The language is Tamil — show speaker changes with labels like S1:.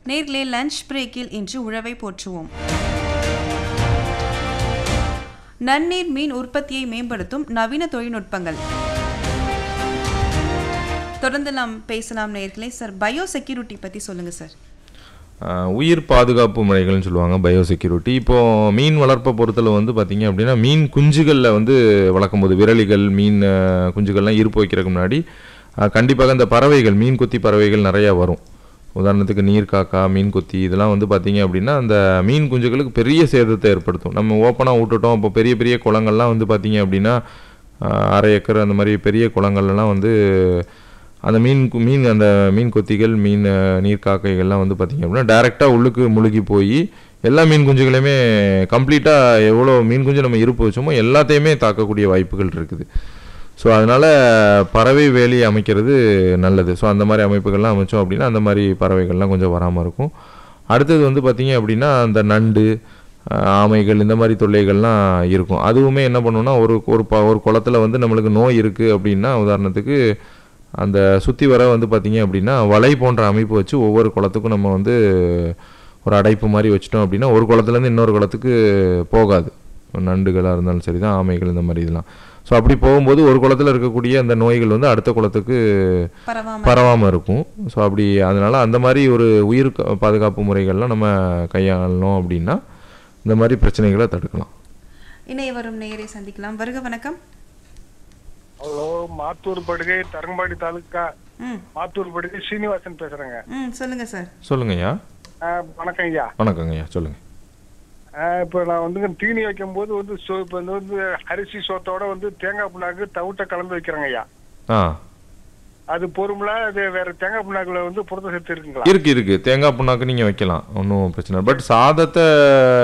S1: நேர்களே லஞ்ச் பிரேக்கில் இன்று உழவை போற்றுவோம் நன்னீர் மீன் உற்பத்தியை மேம்படுத்தும் நவீன தொழில்நுட்பங்கள் தொடர்ந்து நாம் பேசலாம் நேர்களே சார் பயோ செக்யூரிட்டி பற்றி சொல்லுங்கள் சார்
S2: ஆஹ் உயிர் பாதுகாப்பு முறைகள்னு சொல்லுவாங்க பயோசெக்யூரிட்டி இப்போ மீன் வளர்ப்பை பொறுத்தல வந்து பார்த்தீங்க அப்படின்னா மீன் குஞ்சுகளில் வந்து வளர்க்கும் போது விரலிகள் மீன் ஆஹ் குஞ்சுகள்லாம் இருப்பு வைக்கிறதுக்கு முன்னாடி ஆஹ் கண்டிப்பாக இந்த பறவைகள் மீன் கொத்தி பறவைகள் நிறையா வரும் உதாரணத்துக்கு நீர் காக்கா மீன் கொத்தி இதெல்லாம் வந்து பார்த்தீங்க அப்படின்னா அந்த மீன் குஞ்சுகளுக்கு பெரிய சேதத்தை ஏற்படுத்தும் நம்ம ஓப்பனாக விட்டுட்டோம் இப்போ பெரிய பெரிய குளங்கள்லாம் வந்து பார்த்தீங்க அப்படின்னா ஆஹ் அரை ஏக்கர் அந்த மாதிரி பெரிய குளங்கள்லாம் வந்து அந்த மீன் கு- மீன் அந்த மீன் கொத்திகள் மீன் அஹ், நீர்க்காக்கைகள்லாம் வந்து பார்த்திங்க அப்படின்னா டைரெக்டாக உள்ளுக்கு முழுகி போய் எல்லா மீன் குஞ்சுகளையுமே கம்ப்ளீட்டாக எவ்வளோ மீன் குஞ்சு நம்ம இருப்பு வச்சோமோ எல்லாத்தையுமே தாக்கக்கூடிய வாய்ப்புகள் இருக்குது ஸோ அதனால் பறவை வேலி அமைக்கிறது நல்லது ஸோ அந்த மாதிரி அமைப்புகள்லாம் அமைச்சோம் அப்படின்னா அந்த மாதிரி பறவைகள்லாம் கொஞ்சம் வராமல் இருக்கும் அடுத்தது வந்து பார்த்திங்க அப்படின்னா அந்த நண்டு அஹ், ஆமைகள் இந்த மாதிரி தொல்லைகள்லாம் இருக்கும் அதுவுமே என்ன பண்ணுன்னா ஒரு ஒரு ப ஒரு குளத்துல வந்து நம்மளுக்கு நோய் இருக்குது அப்படின்னா உதாரணத்துக்கு அந்த சுற்றி வர வந்து பார்த்திங்க அப்படின்னா வலை போன்ற அமைப்பு வச்சு ஒவ்வொரு குளத்துக்கும் நம்ம வந்து ஒரு அடைப்பு மாதிரி வச்சிட்டோம் அப்படின்னா ஒரு குளத்துலேருந்து இன்னொரு குளத்துக்கு போகாது நண்டுகளாக இருந்தாலும் சரி தான் ஆமைகள் இந்த மாதிரி இதெல்லாம் ஸோ அப்படி போகும்போது ஒரு குளத்துல இருக்கக்கூடிய அந்த நோய்கள் வந்து அடுத்த குளத்துக்கு
S1: பரவாம
S2: பரவாமல் இருக்கும் ஸோ அப்படி அதனால் அந்த மாதிரி ஒரு உயிர் க- பாதுகாப்பு முறைகள்லாம் நம்ம கையாளணும் அப்படின்னா இந்த மாதிரி பிரச்சனைகளை தடுக்கலாம்
S1: இணைய வரும் நேயரை சந்திக்கலாம் வருக வணக்கம்
S3: ஹலோ மாத்தூர் படுகை தரங்கம்பாடி தாலுக்கா
S1: ம்
S3: மாத்தூர் படுகை சீனிவாசன் பேசுறேங்க
S1: ம் சொல்லுங்க சார்
S2: சொல்லுங்கய்யா
S3: ஆ, வணக்கம் ஐயா
S2: வணக்கங்கய்யா சொல்லுங்கள்
S3: ஆ, இப்போ நான் வந்து தீனி வைக்கும் போது வந்து சோ- இப்போ வந்து வந்து அரிசி சோத்தோட வந்து தேங்காய் புண்ணாக்கு தவிட்ட கலந்து வைக்கிறேங்க ஐயா
S2: ஆ
S3: அது பொறுமலா அது வேற தேங்காய் புண்ணாக்குல வந்து புரத சத்து இருக்குங்களா
S2: இருக்கு இருக்கு தேங்காய் புண்ணாக்கு நீங்கள் வைக்கலாம் ஒன்றும் பிரச்சனை பட் சாதத்தை